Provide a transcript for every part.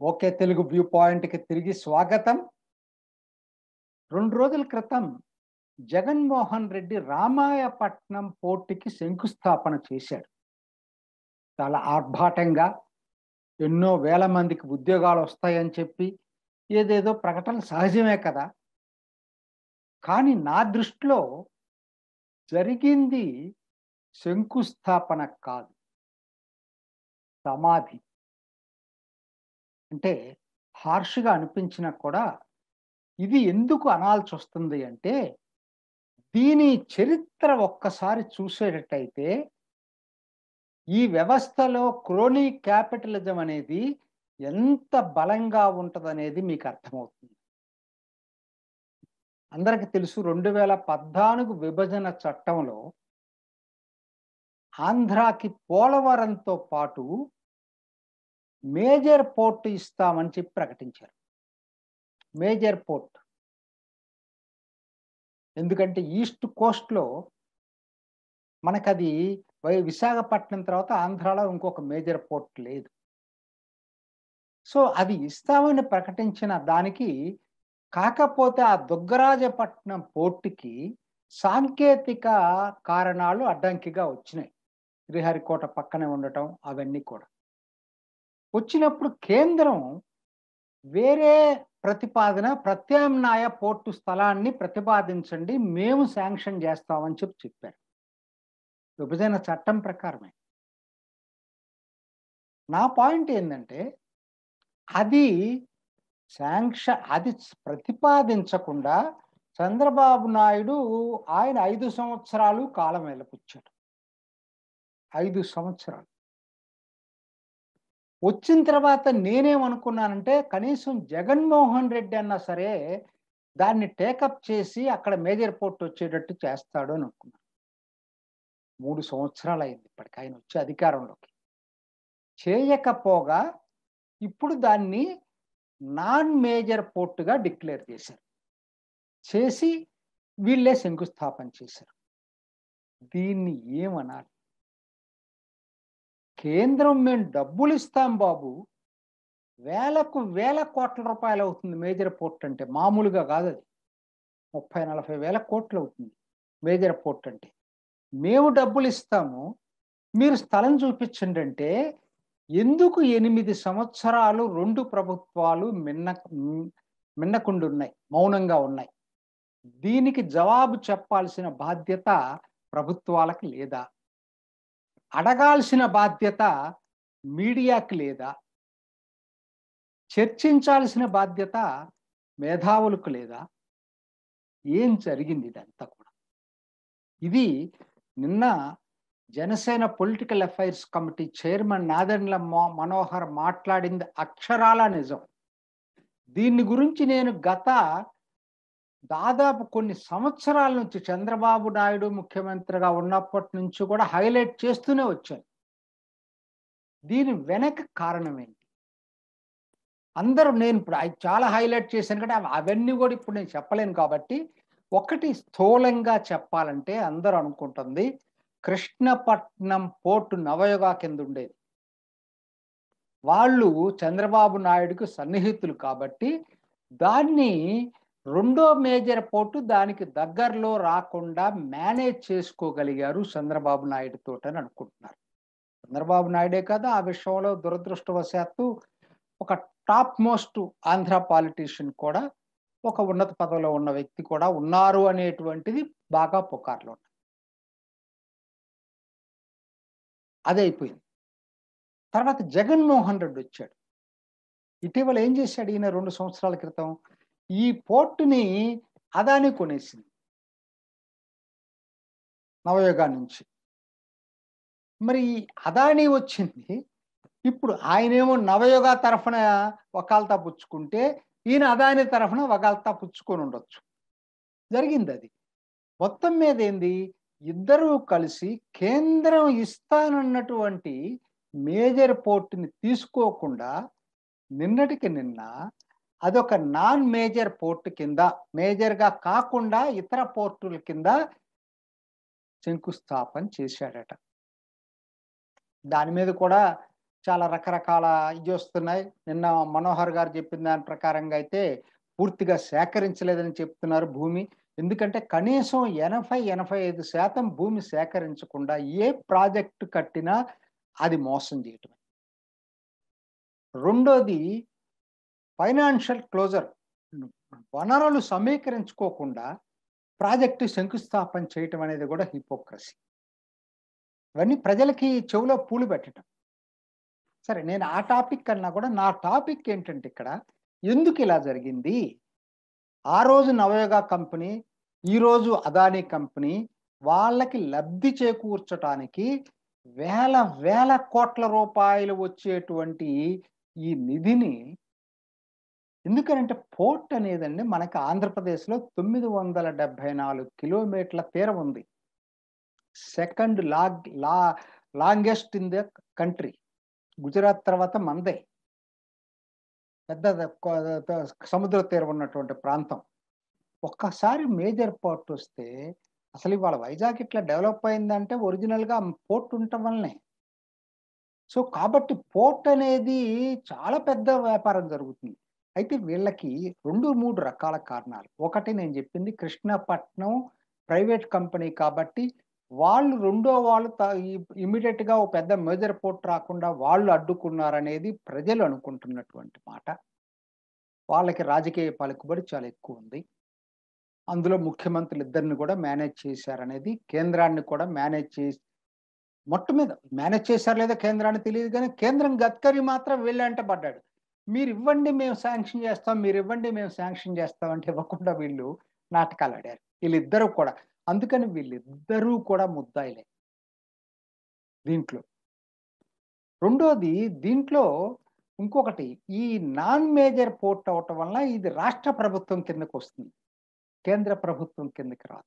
Okay Telugu view పాయింట్కి తిరిగి స్వాగతం రెండు రోజుల క్రితం జగన్మోహన్ రెడ్డి రామాయపట్నం పోర్టుకి శంకుస్థాపన చేశాడు చాలా ఆర్భాటంగా ఎన్నో వేల మందికి ఉద్యోగాలు వస్తాయని చెప్పి ఏదేదో ప్రకటన సహజమే కదా కానీ నా దృష్టిలో జరిగింది శంకుస్థాపన కాదు సమాధి అంటే హార్ష్గా అనిపించినా కూడా ఇది ఎందుకు అనాల్సి వస్తుంది అంటే దీని చరిత్ర ఒక్కసారి చూసేటట్టయితే ఈ వ్యవస్థలో క్రోనీ క్యాపిటలిజం అనేది ఎంత బలంగా ఉంటుందనేది మీకు అర్థమవుతుంది అందరికి తెలుసు రెండు వేల పద్నాలుగు విభజన చట్టంలో ఆంధ్రాకి పోలవరంతో పాటు మేజర్ పోర్ట్ ఇస్తామని చెప్పి ప్రకటించారు మేజర్ పోర్ట్ ఎందుకంటే ఈస్ట్ కోస్ట్లో మనకది విశాఖపట్నం తర్వాత ఆంధ్రాలో ఇంకొక మేజర్ పోర్ట్ లేదు సో అది ఇస్తామని ప్రకటించిన దానికి కాకపోతే ఆ దుగ్గరాజపట్నం పోర్టుకి సాంకేతిక కారణాలు అడ్డంకిగా వచ్చినాయి శ్రీహరికోట పక్కనే ఉండటం అవన్నీ కూడా వచ్చినప్పుడు కేంద్రం వేరే ప్రతిపాదన ప్రత్యామ్నాయ పోర్టు స్థలాన్ని ప్రతిపాదించండి మేము శాంక్షన్ చేస్తామని చెప్పి చెప్పారు విభజన చట్టం ప్రకారమే నా పాయింట్ ఏంటంటే అది శాంక్ష అది ప్రతిపాదించకుండా చంద్రబాబు నాయుడు ఆయన ఐదు సంవత్సరాలు కాలం వెళ్ళపుచ్చాడు ఐదు సంవత్సరాలు వచ్చిన తర్వాత నేనేమనుకున్నానంటే కనీసం జగన్మోహన్ రెడ్డి అన్నా సరే దాన్ని టేకప్ చేసి అక్కడ మేజర్ పోర్ట్ వచ్చేటట్టు చేస్తాడు అని అనుకున్నాను మూడు సంవత్సరాలు అయింది ఇప్పటికి ఆయన వచ్చే అధికారంలోకి చేయకపోగా ఇప్పుడు దాన్ని నాన్ మేజర్ పోర్టుగా డిక్లేర్ చేశారు చేసి వీళ్ళే శంకుస్థాపన చేశారు దీన్ని ఏమనాలి కేంద్రం మేము డబ్బులు ఇస్తాం బాబు వేలకు వేల కోట్ల రూపాయలు అవుతుంది మేజర్ పోర్ట్ అంటే మామూలుగా కాదు అది ముప్పై నలభై వేల కోట్లు అవుతుంది మేజర్ పోర్ట్ అంటే మేము డబ్బులు ఇస్తాము మీరు స్థలం చూపించండి అంటే ఎందుకు ఎనిమిది సంవత్సరాలు రెండు ప్రభుత్వాలు మిన్న మిన్నకుండా ఉన్నాయి మౌనంగా ఉన్నాయి దీనికి జవాబు చెప్పాల్సిన బాధ్యత ప్రభుత్వాలకు లేదా అడగాల్సిన బాధ్యత మీడియాకి లేదా చర్చించాల్సిన బాధ్యత మేధావులకు లేదా ఏం జరిగింది ఇదంతా కూడా ఇది నిన్న Janasena political affairs committee chairman Nadendla Manohar మాట్లాడింది అక్షరాల నిజం దీని గురించి నేను గత దాదాపు కొన్ని సంవత్సరాల నుంచి చంద్రబాబు నాయుడు ముఖ్యమంత్రిగా ఉన్నప్పటి నుంచి కూడా హైలైట్ చేస్తూనే వచ్చాను దీని వెనక కారణం ఏంటి అందరూ నేను ఇప్పుడు చాలా హైలైట్ చేశాను కానీ అవన్నీ కూడా ఇప్పుడు నేను చెప్పలేను కాబట్టి ఒకటి స్థూలంగా చెప్పాలంటే అందరూ అనుకుంటుంది కృష్ణపట్నం పోర్టు నవయుగా కింద ఉండేది వాళ్ళు చంద్రబాబు నాయుడుకు సన్నిహితులు కాబట్టి దాన్ని రెండో మేజర్ పోర్టు దానికి దగ్గరలో రాకుండా మేనేజ్ చేసుకోగలిగారు చంద్రబాబు నాయుడు తోటని అనుకుంటున్నారు చంద్రబాబు నాయుడే కదా ఆ విషయంలో దురదృష్టవశాత్తు ఒక టాప్ మోస్ట్ ఆంధ్ర పాలిటీషియన్ కూడా ఒక ఉన్నత పదవిలో ఉన్న వ్యక్తి కూడా ఉన్నారు అనేటువంటిది బాగా పుకార్లో ఉన్నాయి అదే అయిపోయింది తర్వాత జగన్మోహన్ రెడ్డి వచ్చాడు ఇటీవల ఏం చేశాడు ఈయన రెండు సంవత్సరాల క్రితం ఈ పోర్టుని అదాని కొనేసింది నవయోగా నుంచి మరి అదాని వచ్చింది ఇప్పుడు ఆయనేమో నవయోగ తరఫున వకాల్తా పుచ్చుకుంటే ఈయన అదాని తరఫున వకాల్తా పుచ్చుకొని ఉండొచ్చు జరిగింది అది మొత్తం మీద ఏంది ఇద్దరూ కలిసి కేంద్రం ఇస్తానన్నటువంటి మేజర్ పోర్టుని తీసుకోకుండా నిన్నటికి నిన్న అదొక నాన్ మేజర్ పోర్టు కింద మేజర్గా కాకుండా ఇతర పోర్టుల కింద శంకుస్థాపన చేశాడట దాని మీద కూడా చాలా రకరకాల ఇది వస్తున్నాయి నిన్న మనోహర్ గారు చెప్పిన దాని ప్రకారంగా అయితే పూర్తిగా సేకరించలేదని చెప్తున్నారు భూమి ఎందుకంటే కనీసం ఎనభై ఎనభై ఐదు శాతం భూమి సేకరించకుండా ఏ ప్రాజెక్టు కట్టినా అది మోసం చేయటమే రెండోది ఫైనాన్షియల్ క్లోజర్ వనరులు సమీకరించుకోకుండా ప్రాజెక్టు శంకుస్థాపన చేయటం అనేది కూడా హిపోక్రసీ ఇవన్నీ ప్రజలకి చెవులో పూలు పెట్టడం సరే నేను ఆ టాపిక్ కన్నా కూడా నా టాపిక్ ఏంటంటే ఇక్కడ ఎందుకు ఇలా జరిగింది ఆ రోజు నవయోగ కంపెనీ ఈరోజు అదానీ కంపెనీ వాళ్ళకి లబ్ధి చేకూర్చడానికి వేల వేల కోట్ల రూపాయలు వచ్చేటువంటి ఈ నిధిని ఎందుకనంటే పోర్ట్ అనేదండి మనకి ఆంధ్రప్రదేశ్లో తొమ్మిది వందల డెబ్బై నాలుగు కిలోమీటర్ల తీరం ఉంది సెకండ్ లాగ్ లా longest in the country Gujarat తర్వాత మందే పెద్ద సముద్ర తీరం ఉన్నటువంటి ప్రాంతం ఒక్కసారి మేజర్ పోర్ట్ వస్తే అసలు ఇవాళ వైజాగ్ ఇట్లా డెవలప్ అయిందంటే ఒరిజినల్గా పోర్ట్ ఉండటం వల్లనే సో కాబట్టి పోర్ట్ అనేది చాలా పెద్ద వ్యాపారం జరుగుతుంది అయితే వీళ్ళకి రెండు మూడు రకాల కారణాలు ఒకటి నేను చెప్పింది కృష్ణపట్నం ప్రైవేట్ కంపెనీ కాబట్టి వాళ్ళు రెండో వాళ్ళు ఇమీడియట్ గా ఓ పెద్ద మేజర్ పోర్ట్ రాకుండా వాళ్ళు అడ్డుకున్నారనేది ప్రజలు అనుకుంటున్నటువంటి మాట వాళ్ళకి రాజకీయ పలుకుబడి చాలా ఎక్కువ ఉంది అందులో ముఖ్యమంత్రులు ఇద్దరిని కూడా మేనేజ్ చేశారనేది కేంద్రాన్ని కూడా మేనేజ్ చేసి మొట్ట మీద మేనేజ్ చేశారు లేదా కేంద్రాన్ని తెలియదు కానీ కేంద్రం గడ్కరీ మాత్రం వెళ్ళంట పడ్డాడు మీరు ఇవ్వండి మేము శాంక్షన్ చేస్తాం మీరు ఇవ్వండి మేము శాంక్షన్ చేస్తాం అంటే ఇవ్వకుండా వీళ్ళు నాటకాలు ఆడారు వీళ్ళిద్దరూ కూడా అందుకని వీళ్ళిద్దరూ కూడా ముద్దాయిలే దీంట్లో రెండోది దీంట్లో ఇంకొకటి ఈ నాన్ మేజర్ పోర్ట్ అవటం వల్ల ఇది రాష్ట్ర ప్రభుత్వం కిందకు వస్తుంది కేంద్ర ప్రభుత్వం కిందకి రాదు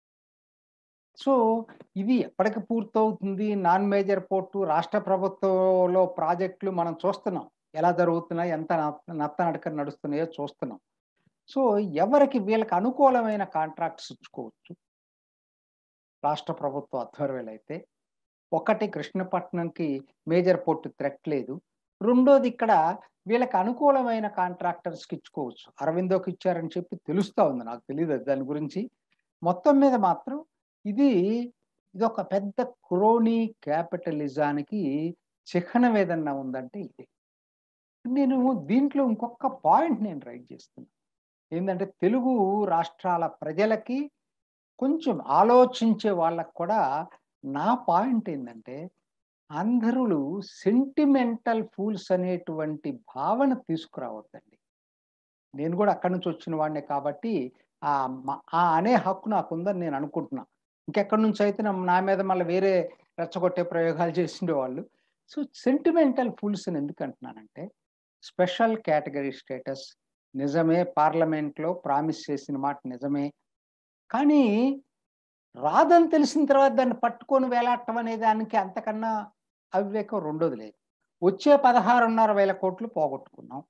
సో ఇది ఎప్పటికి పూర్తవుతుంది నాన్ మేజర్ పోర్టు రాష్ట్ర ప్రభుత్వంలో ప్రాజెక్టులు మనం చూస్తున్నాం ఎలా జరుగుతున్నాయి ఎంత నత్త నడక నడుస్తున్నాయో చూస్తున్నాం సో ఎవరికి వీళ్ళకి అనుకూలమైన కాంట్రాక్ట్స్ ఇచ్చుకోవచ్చు రాష్ట్ర ప్రభుత్వ ఆధ్వర్యంలో అయితే ఒకటి కృష్ణపట్నంకి మేజర్ పోర్టు థ్రెట్ లేదు రెండోది ఇక్కడ వీళ్ళకి అనుకూలమైన కాంట్రాక్టర్స్కి ఇచ్చుకోవచ్చు అరవిందోకి ఇచ్చారని చెప్పి తెలుస్తూ ఉంది నాకు తెలియదు దాని గురించి మొత్తం మీద మాత్రం ఇది ఇది ఒక పెద్ద క్రోనీ క్యాపిటలిజానికి చిహ్నం ఏదన్నా ఉందంటే ఇది నేను దీంట్లో ఇంకొక పాయింట్ నేను రైట్ చేస్తున్నాను ఏంటంటే తెలుగు రాష్ట్రాల ప్రజలకి కొంచెం ఆలోచించే వాళ్ళకు కూడా నా పాయింట్ ఏంటంటే ఆంధ్రులు సెంటిమెంటల్ ఫూల్స్ అనేటువంటి భావన తీసుకురావద్దండి నేను కూడా అక్కడి నుంచి వచ్చిన వాడినే కాబట్టి ఆ ఆ అనే హక్కు నాకు ఉందని నేను అనుకుంటున్నా ఇంకెక్కడి నుంచి అయితే నా మీద మళ్ళీ వేరే రెచ్చగొట్టే ప్రయోగాలు చేసిండే వాళ్ళు సో సెంటిమెంటల్ ఫూల్స్ అని ఎందుకు అంటున్నానంటే స్పెషల్ కేటగిరీ స్టేటస్ నిజమే పార్లమెంట్లో ప్రామిస్ చేసిన మాట నిజమే కానీ రాదని తెలిసిన తర్వాత దాన్ని పట్టుకొని వేలాడటం అనే దానికి అంతకన్నా అవివేకం రెండోది లేదు వచ్చే పదహారున్నర వేల కోట్లు పోగొట్టుకున్నాం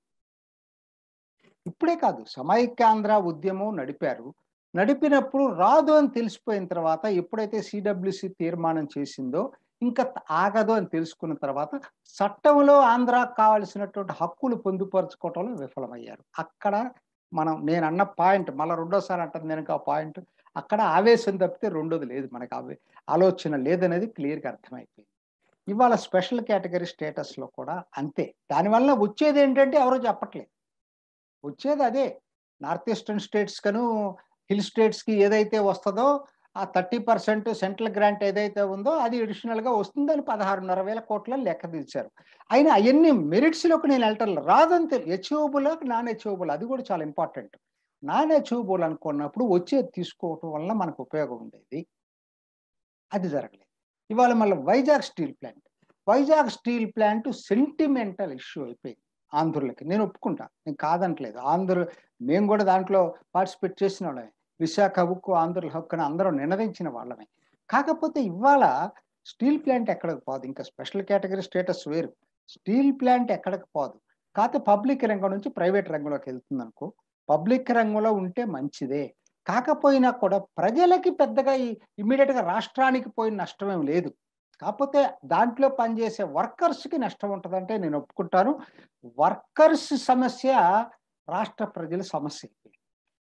ఇప్పుడే కాదు సమైక్యాంధ్ర ఉద్యమం నడిపారు నడిపినప్పుడు రాదు అని తెలిసిపోయిన తర్వాత ఎప్పుడైతే సిడబ్ల్యూసి తీర్మానం చేసిందో ఇంకా ఆగదు అని తెలుసుకున్న తర్వాత చట్టంలో ఆంధ్రాకు కావలసినటువంటి హక్కులు పొందుపరచుకోవటంలో విఫలమయ్యారు అక్కడ మనం నేను అన్న పాయింట్ మళ్ళీ రెండోసారి అంటుంది నేను ఆ పాయింట్ అక్కడ ఆవేశం తప్పితే రెండోది లేదు మనకు అవే ఆలోచన లేదనేది క్లియర్గా అర్థమైపోయింది ఇవాళ స్పెషల్ కేటగిరీ స్టేటస్లో కూడా అంతే దానివల్ల వచ్చేది ఏంటంటే ఎవరో చెప్పట్లేదు వచ్చేది అదే నార్త్ ఈస్టర్న్ స్టేట్స్ కను హిల్ స్టేట్స్కి ఏదైతే వస్తుందో ఆ థర్టీ పర్సెంట్ సెంట్రల్ గ్రాంట్ ఏదైతే ఉందో అది అడిషనల్గా వస్తుందని పదహారున్నర వేల కోట్ల లెక్క తీర్చారు అయినా అవన్నీ మెరిట్స్లోకి నేను వెళ్ళటం రాదంతే అచీవబుల్ నాన్ అచీవబుల్ అది కూడా చాలా ఇంపార్టెంట్ నాన్ అచీవబుల్ అనుకున్నప్పుడు వచ్చేది తీసుకోవటం వల్ల మనకు ఉపయోగం ఉండేది అది జరగలేదు ఇవాళ మళ్ళీ Vizag steel plant Vizag steel plant sentimental issue అయిపోయింది ఆంధ్రులకి నేను ఒప్పుకుంటా నేను కాదంటలేదు ఆంధ్ర మేము కూడా దాంట్లో పార్టిసిపేట్ చేసిన వాళ్ళమే విశాఖ హక్కు ఆంధ్రుల హక్కు అని అందరం నినదించిన వాళ్ళమే కాకపోతే ఇవాళ స్టీల్ ప్లాంట్ ఎక్కడికి పోదు ఇంకా స్పెషల్ కేటగిరీ స్టేటస్ వేరు స్టీల్ ప్లాంట్ ఎక్కడికి పోదు కాకపోతే పబ్లిక్ రంగం నుంచి ప్రైవేట్ రంగంలోకి వెళ్తుంది అనుకో పబ్లిక్ రంగంలో ఉంటే మంచిదే కాకపోయినా కూడా ప్రజలకి పెద్దగా ఇమీడియట్ గా రాష్ట్రానికి పోయిన నష్టమేం లేదు కాకపోతే దాంట్లో పనిచేసే వర్కర్స్కి నష్టం ఉంటుందంటే నేను ఒప్పుకుంటాను వర్కర్స్ సమస్య రాష్ట్ర ప్రజల సమస్య అయిపోయింది.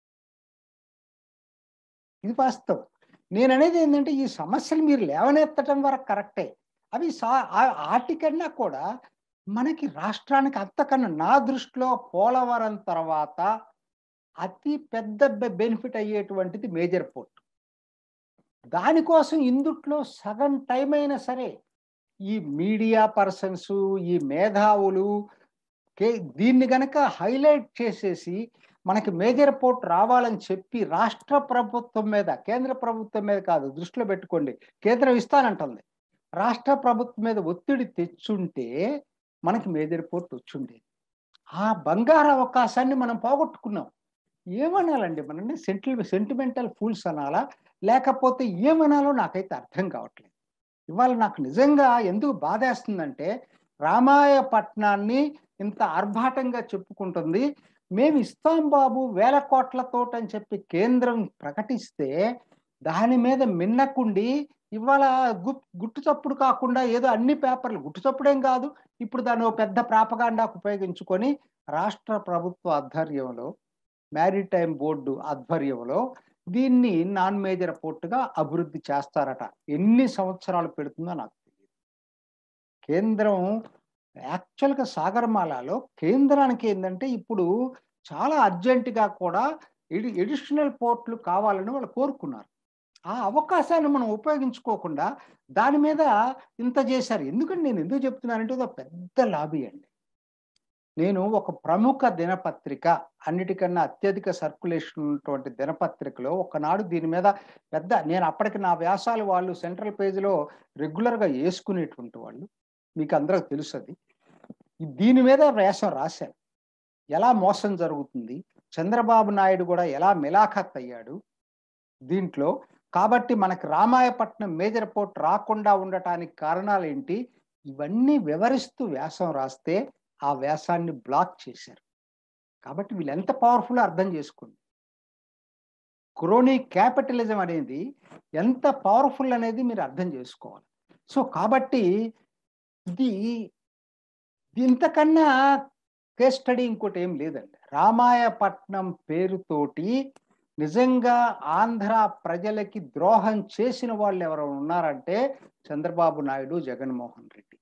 ఇది వాస్తవం నేను అనేది ఏంటంటే ఈ సమస్యలు మీరు లేవనెత్తడం వరకు కరెక్టే అవి సా ఆ- వాటికన్నా కూడా మనకి రాష్ట్రానికి అంతకన్నా నా దృష్టిలో పోలవరం తర్వాత అతి పెద్ద బెనిఫిట్ అయ్యేటువంటిది మేజర్ పోర్ట్ దానికోసం ఇందుట్లో సగం టైం అయినా సరే ఈ మీడియా పర్సన్స్ ఈ మేధావులు కే- దీన్ని గనక హైలైట్ చేసేసి మనకి మేజర్ పోర్ట్ రావాలని చెప్పి రాష్ట్ర ప్రభుత్వం మీద కేంద్ర ప్రభుత్వం మీద కాదు దృష్టిలో పెట్టుకోండి కేంద్రం ఇస్తానంటుంది రాష్ట్ర ప్రభుత్వం మీద ఒత్తిడి తెచ్చుంటే మనకి మేజర్ పోర్ట్ వచ్చుండేది ఆ బంగారు అవకాశాన్ని మనం పోగొట్టుకున్నాం ఏమనాలండి మనల్ని సెంటి సెంటిమెంటల్ ఫూల్స్ అనాలా లేకపోతే ఏమనాలో నాకైతే అర్థం కావట్లేదు ఇవాళ నాకు నిజంగా ఎందుకు బాధేస్తుందంటే రామాయపట్నాన్ని ఇంత ఆర్భాటంగా చెప్పుకుంటుంది మేము ఇస్తాం బాబు వేల కోట్లతోటి అని చెప్పి కేంద్రం ప్రకటిస్తే దాని మీద మిన్నకుండి ఇవాళ గు గుట్టు చప్పుడు కాకుండా ఏదో అన్ని పేపర్లు గుట్టు చప్పుడేం కాదు ఇప్పుడు దాన్ని ఓ పెద్ద ప్రాపగాండాకు ఉపయోగించుకొని రాష్ట్ర ప్రభుత్వ ఆధ్వర్యంలో మ్యారిటైమ్ బోర్డు ఆధ్వర్యంలో దీన్ని నాన్ మేజర్ పోర్టుగా అభివృద్ధి చేస్తారట ఎన్ని సంవత్సరాలు పెడుతుందో నాకు తెలియదు కేంద్రం యాక్చువల్గా సాగరమాలలో కేంద్రానికి ఏంటంటే ఇప్పుడు చాలా అర్జెంటుగా కూడా ఎడి ఎడిషనల్ పోర్ట్లు కావాలని వాళ్ళు కోరుకున్నారు ఆ అవకాశాన్ని మనం ఉపయోగించుకోకుండా దాని మీద ఇంత చేశారు ఎందుకంటే నేను ఎందుకు చెప్తున్నానంటే ఇది ఒక పెద్ద లాబీ అండి నేను ఒక ప్రముఖ దినపత్రిక అన్నిటికన్నా అత్యధిక సర్క్యులేషన్ ఉన్నటువంటి దినపత్రికలో ఒకనాడు దీని మీద పెద్ద నేను అప్పటికి నా వ్యాసాలు వాళ్ళు సెంట్రల్ పేజీలో రెగ్యులర్గా వేసుకునేటువంటి వాళ్ళు మీకు అందరికి తెలుసు అది దీని మీద వ్యాసం రాశారు ఎలా మోసం జరుగుతుంది చంద్రబాబు నాయుడు కూడా ఎలా మిలాఖత్ అయ్యాడు దీంట్లో కాబట్టి మనకి రామాయపట్నం మేజర్ పోర్ట్ రాకుండా ఉండటానికి కారణాలు ఏంటి ఇవన్నీ వివరిస్తూ వ్యాసం రాస్తే ఆ వ్యాసాన్ని బ్లాక్ చేశారు కాబట్టి వీళ్ళు ఎంత పవర్ఫుల్ అర్థం చేసుకోండి క్రోనీ క్యాపిటలిజం అనేది ఎంత పవర్ఫుల్ అనేది మీరు అర్థం చేసుకోవాలి సో కాబట్టి ఇది ఇంతకన్నా కేస్ స్టడీ ఇంకోటి ఏం లేదండి రామాయపట్నం పేరుతోటి నిజంగా ఆంధ్ర ప్రజలకి ద్రోహం చేసిన వాళ్ళు ఎవరు ఉన్నారంటే చంద్రబాబు నాయుడు జగన్మోహన్ రెడ్డి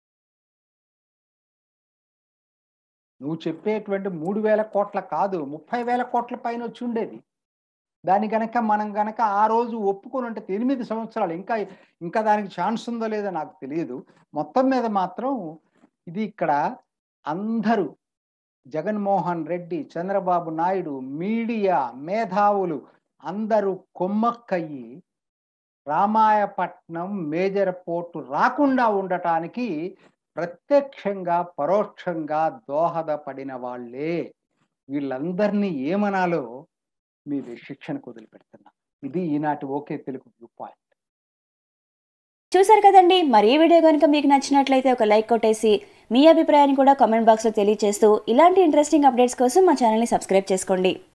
నువ్వు చెప్పేటువంటి మూడు వేల కోట్ల కాదు ముప్పై వేల కోట్ల పైన వచ్చి ఉండేది దాని గనక మనం గనక ఆ రోజు ఒప్పుకొని ఉంటే ఎనిమిది సంవత్సరాలు ఇంకా ఇంకా దానికి ఛాన్స్ ఉందో లేదో నాకు తెలియదు మొత్తం మీద మాత్రం ఇది ఇక్కడ అందరూ జగన్మోహన్ రెడ్డి చంద్రబాబు నాయుడు మీడియా మేధావులు అందరూ కొమ్మక్కయ్యి రామాయపట్నం మేజర్ పోర్టు రాకుండా ఉండటానికి ప్రత్యక్షంగా పరోక్షంగా దోహదపడిన వాళ్ళే వీళ్ళందరినీ ఏమనాలో మీరు శిక్షణకు వదిలిపెడుతున్నా ఇది ఈనాటి ఓకే తెలుగు వ్యూ పాయింట్ చూసారు కదండి మరి ఈ వీడియో కనుక మీకు నచ్చినట్లయితే ఒక లైక్ కొట్టేసి మీ అభిప్రాయాన్ని కూడా కామెంట్ బాక్స్లో తెలియజేస్తూ ఇలాంటి ఇంట్రెస్టింగ్ అప్డేట్స్ కోసం మా ఛానల్ని సబ్స్క్రైబ్ చేసుకోండి